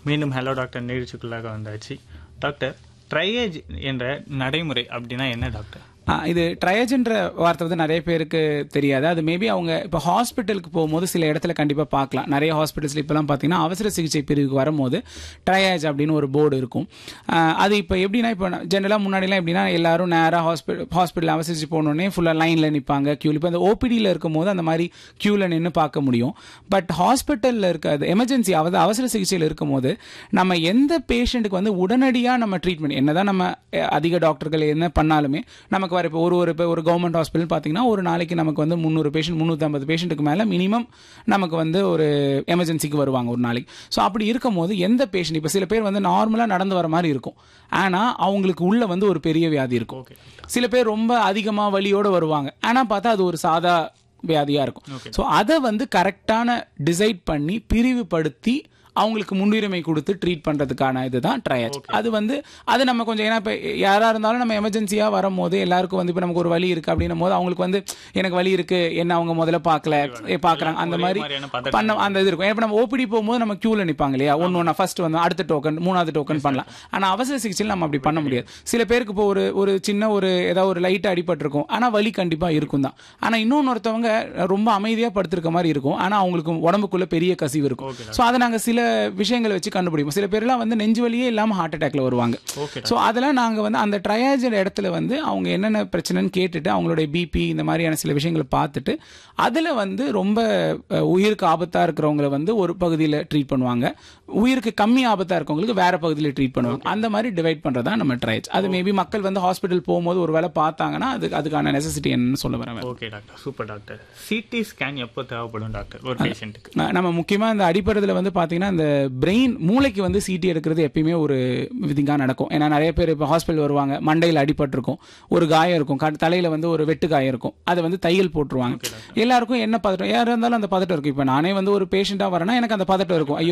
மீண்டும் hello doctor நிகழ்ச்சிக்குள்ளாக வந்தாச்சு doctor triage என்ற நடைமுறை அப்படின்னா என்ன டாக்டர் ஆ, இது ட்ரையஜ்ன்ற வார்த்தை வந்து நிறைய பேருக்கு தெரியாது அது மேபி அவங்க இப்போ ஹாஸ்பிட்டலுக்கு போகும்போது சில இடத்துல கண்டிப்பாக பார்க்கலாம் நிறைய ஹாஸ்பிட்டல்ஸ்ல இப்போலாம் பார்த்தீங்கன்னா அவசர சிகிச்சை பிரிவுக்கு வரும்போது ட்ரையாஜ் அப்படின்னு ஒரு போர்டு இருக்கும் ஆ, அது இப்போ எப்படின்னா இப்போ ஜென்ரலாக முன்னாடிலாம் எப்படின்னா எல்லாரும் நேராக ஹாஸ்பிட்டல் ஹாஸ்பிட்டல் அவசர சிகிச்சை போனோடனே ஃபுல்லாக லைனில் நிற்பாங்க க்யூவில் இப்போ அந்த ஓபிடியில் இருக்கும்போது அந்த மாதிரி க்யூவில் நின்று பார்க்க முடியும் பட் ஹாஸ்பிட்டலில் இருக்க அது எமர்ஜென்சி அதாவது அவசர சிகிச்சையில் இருக்கும்போது நம்ம எந்த பேஷண்ட்டுக்கு வந்து உடனடியாக நம்ம ட்ரீட்மெண்ட் என்னதான் நம்ம அஹ், அதிக டாக்டர்கள் என்ன பண்ணாலுமே நமக்கு வர இப்போ ஒரு ஒரு இப்போ ஒரு கவர்மெண்ட் ஹாஸ்பிட்டல் பார்த்தீங்கன்னா ஒரு நாளைக்கு நமக்கு வந்து முந்நூறு பேஷண்ட் முந்நூற்றம்பது பேஷண்ட்டுக்கு மேலே மினிமம் நமக்கு வந்து ஒரு எமர்ஜென்சிக்கு வருவாங்க ஒரு நாளைக்கு ஸோ அப்படி இருக்கும்போது எந்த பேஷண்ட் இப்போ சில பேர் வந்து நார்மலாக நடந்து வர மாதிரி இருக்கும் ஆனால் அவங்களுக்கு உள்ள வந்து ஒரு பெரிய வியாதி இருக்கும் ஓகே சில பேர் ரொம்ப அதிகமாக வலியோட வருவாங்க ஆனால் பார்த்தா அது ஒரு சாதா வியாதியாக இருக்கும் ஸோ அதை வந்து கரெக்டான டிசைட் பண்ணி பிரிவுபடுத்தி அவங்களுக்கு முன்னுரிமை கொடுத்து ட்ரீட் பண்ணுறதுக்கான இதுதான் ட்ரையல் அது வந்து அது நம்ம கொஞ்சம் ஏன்னா இப்போ யாராக இருந்தாலும் நம்ம எமர்ஜென்சியாக வரும்போது எல்லாருக்கும் வந்து இப்போ நமக்கு ஒரு வலி இருக்குது அப்படின்னும் போது அவங்களுக்கு வந்து எனக்கு வலி இருக்குது என்ன அவங்க முதல்ல பார்க்கல ஏ பார்க்குறாங்க அந்த ஒரே மாதிரி மாதிரியான பதட்டம் பண்ண அந்த இது இருக்கும் இப்போ நம்ம ஓபிடி போகும்போது நம்ம க்யூவில் நிற்பாங்க இல்லையா ஒன்று ஒன்றா ஃபர்ஸ்ட் வந்து அடுத்த டோக்கன் மூணாவது டோக்கன் பண்ணலாம் ஆனால் அவசர சிகிச்சையில் நம்ம அப்படி பண்ண முடியாது சில பேருக்கு இப்போ ஒரு ஒரு சின்ன ஒரு ஏதாவது ஒரு லைட்டாக அடிபட்டிருக்கும் ஆனால் வலி கண்டிப்பாக இருக்கும் தான் ஆனால் இன்னொன்னொருத்தவங்க ரொம்ப அமைதியாக படுத்திருக்க மாதிரி இருக்கும் ஆனால் அவங்களுக்கு உடம்புக்குள்ள பெரிய கசிவு இருக்கும் ஸோ அதை நாங்கள் சில விஷயங்களை வச்சு கண்டுபிடிப்போம் சில பேர்லாம் வந்து நெஞ்சு வலியே இல்லாமல் ஹார்ட் அட்டாக்ல வருவாங்க ஓகே ஸோ அதெல்லாம் நாங்கள் வந்து அந்த ட்ரையாஜர் இடத்துல வந்து அவங்க என்னென்ன பிரச்சனைன்னு கேட்டுட்டு அவங்களுடைய பிபி இந்த மாதிரியான சில விஷயங்களை பார்த்துட்டு அதில் வந்து ரொம்ப அஹ், உயிருக்கு ஆபத்தாக இருக்கிறவங்கள வந்து ஒரு பகுதியில் ட்ரீட் பண்ணுவாங்க உயிருக்கு கம்மி ஆபத்தாக இருக்கவங்களுக்கு வேற பகுதியில் ட்ரீட் பண்ணுவாங்க அந்த மாதிரி டிவைட் பண்ணுறதா நம்ம ட்ரையேஜ் அது மேபி மக்கள் வந்து ஹாஸ்பிட்டல் போகும்போது ஒரு வேளை பார்த்தாங்கன்னா அது அதுக்கான நெசசிட்டி என்னன்னு சொல்ல வரேன் okay doctor super doctor CT scan எப்போ தேவைப்படும் டாக்டர் ஒரு பேஷண்ட்டுக்கு ந- நம்ம முக்கியமாக இந்த அடிப்படுறதுல வந்து பார்த்தீங்கன்னா இந்த பிரெயின் மூளைக்கு வந்து சிடி எடுக்கிறது எப்பயுமே ஒரு விதிங்காக நடக்கும் ஏன்னா நிறைய பேர் இப்போ ஹாஸ்பிட்டல் வருவாங்க மண்டையில் அடிபட்டிருக்கும் ஒரு காயம் இருக்கும் க- தலையில வந்து ஒரு வெட்டு காயம் இருக்கும் அதை வந்து தையல் போட்டுருவாங்க எல்லாருக்கும் என்ன பதட்டம் யாராக இருந்தாலும் அந்த பதட்டம் இருக்கும் இப்போ நானே வந்து ஒரு பேஷண்ட்டாக வரேன்னா எனக்கு அந்த பதட்டம் இருக்கும் ஐயோ